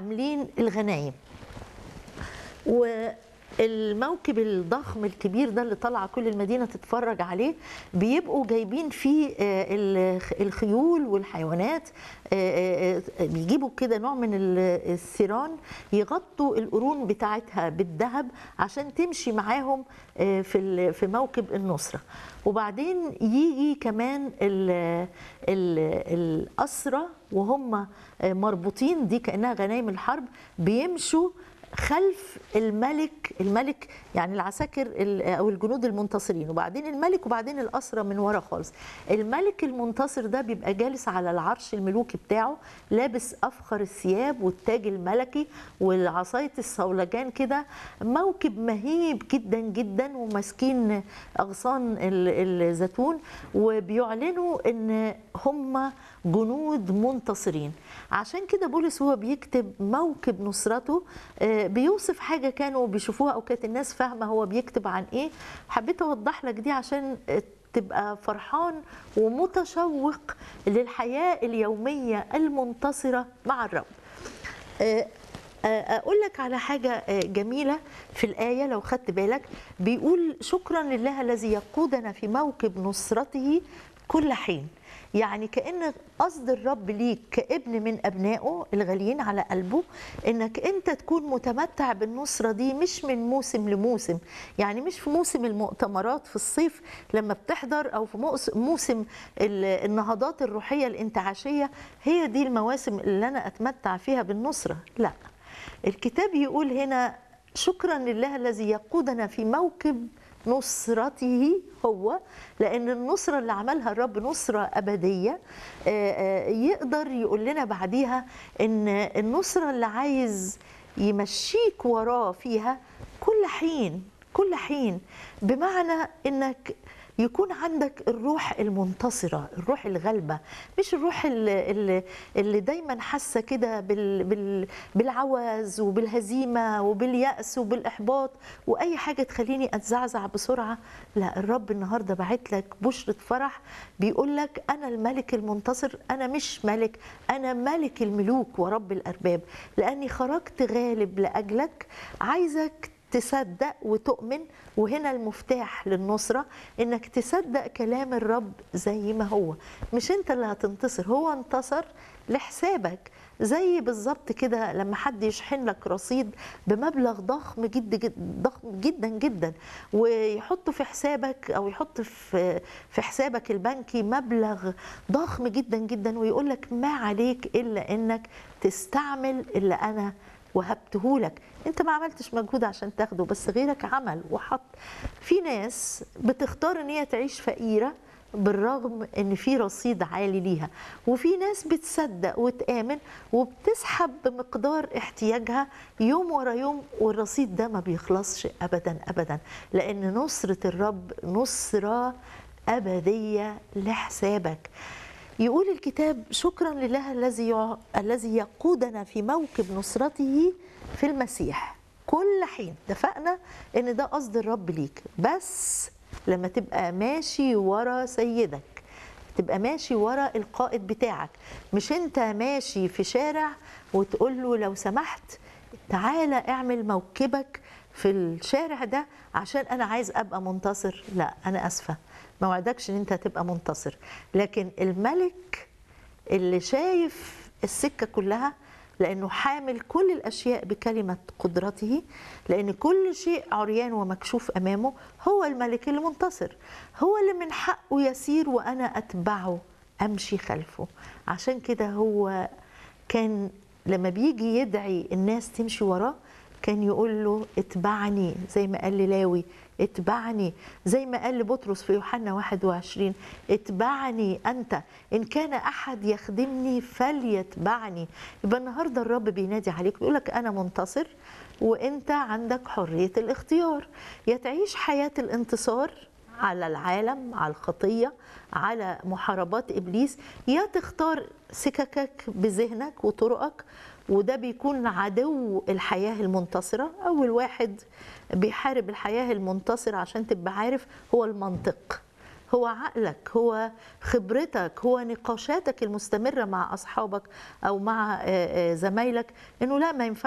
عاملين الغنايم والموكب الضخم الكبير ده اللي طالعه كل المدينه تتفرج عليه بيبقوا جايبين فيه آه، الخ- الخيول والحيوانات آه، آه، بيجيبوا كده نوع من ال- الثيران يغطوا القرون بتاعتها بالذهب عشان تمشي معاهم آه، في ال- في موكب النصره وبعدين يجي كمان ال- ال- الاسرى وهم آه، مربوطين دي كانها غنايم الحرب بيمشوا خلف الملك الملك يعني العساكر ال- او الجنود المنتصرين وبعدين الملك وبعدين الاسرى من ورا خالص الملك المنتصر ده بيبقى جالس على العرش الملوكي بتاعه لابس افخر الثياب والتاج الملكي والعصايه الصولجان كده موكب مهيب جدا جدا وماسكين اغصان ال- الزيتون وبيعلنوا ان هم جنود منتصرين عشان كده بولس هو بيكتب موكب نصرته آه، بيوصف حاجه كانوا بيشوفوها او كانت الناس فاهمه هو بيكتب عن ايه حبيت اوضح لك دي عشان آه، تبقى فرحان ومتشوق للحياه اليوميه المنتصره مع الرب آه، آه، اقول لك على حاجه آه، جميله في الايه لو خدت بالك بيقول شكرا لله الذي يقودنا في موكب نصرته كل حين يعني كان قصد الرب ليك كابن من ابنائه الغاليين على قلبه انك انت تكون متمتع بالنصره دي مش من موسم لموسم يعني مش في موسم المؤتمرات في الصيف لما بتحضر او في مؤس- موسم ال- النهضات الروحيه الانتعاشيه هي دي المواسم اللي انا اتمتع فيها بالنصره لا الكتاب يقول هنا شكرا لله الذي يقودنا في موكب نصرته هو لان النصره اللي عملها الرب نصره ابديه آه، آه، يقدر يقول لنا بعديها ان النصره اللي عايز يمشيك وراه فيها كل حين كل حين بمعنى انك يكون عندك الروح المنتصرة الروح الغالبة مش الروح اللي, اللي, اللي دايما حاسة كده بال بال بالعوز وبالهزيمة وباليأس وبالإحباط وأي حاجة تخليني أتزعزع بسرعة لا الرب النهاردة بعت لك بشرة فرح بيقول لك أنا الملك المنتصر أنا مش ملك أنا ملك الملوك ورب الأرباب لأني خرجت غالب لأجلك عايزك تصدق وتؤمن وهنا المفتاح للنصرة انك تصدق كلام الرب زي ما هو مش انت اللي هتنتصر هو انتصر لحسابك زي بالظبط كده لما حد يشحن لك رصيد بمبلغ ضخم جدا جدا ضخم جدا جدا ويحطه في حسابك او يحط في في حسابك البنكي مبلغ ضخم جدا جدا ويقول لك ما عليك الا انك تستعمل اللي انا وهبته لك انت ما عملتش مجهود عشان تاخده بس غيرك عمل وحط في ناس بتختار ان هي تعيش فقيره بالرغم ان في رصيد عالي ليها وفي ناس بتصدق وتآمن وبتسحب بمقدار احتياجها يوم ورا يوم والرصيد ده ما بيخلصش ابدا ابدا لان نصرة الرب نصرة أبدية لحسابك يقول الكتاب شكرا لله الذي يع- الذي يقودنا في موكب نصرته في المسيح كل حين اتفقنا ان ده قصد الرب ليك بس لما تبقى ماشي ورا سيدك تبقى ماشي ورا القائد بتاعك مش انت ماشي في شارع وتقول له لو سمحت تعالى اعمل موكبك في الشارع ده عشان انا عايز ابقى منتصر لا انا اسفه ما وعدكش ان انت هتبقى منتصر لكن الملك اللي شايف السكه كلها لانه حامل كل الاشياء بكلمه قدرته لان كل شيء عريان ومكشوف امامه هو الملك المنتصر هو اللي من حقه يسير وانا اتبعه امشي خلفه عشان كده هو كان لما بيجي يدعي الناس تمشي وراه كان يقول له اتبعني زي ما قال للاوي اتبعني زي ما قال لبطرس في يوحنا 21 اتبعني انت ان كان احد يخدمني فليتبعني يبقى النهارده الرب بينادي عليك بيقول لك انا منتصر وانت عندك حريه الاختيار يا تعيش حياه الانتصار على العالم على الخطيه على محاربات ابليس يا تختار سككك بذهنك وطرقك وده بيكون عدو الحياه المنتصره اول واحد بيحارب الحياه المنتصره عشان تبقى عارف هو المنطق هو عقلك هو خبرتك هو نقاشاتك المستمره مع اصحابك او مع آه، آه، زمايلك انه لا ما ينفعش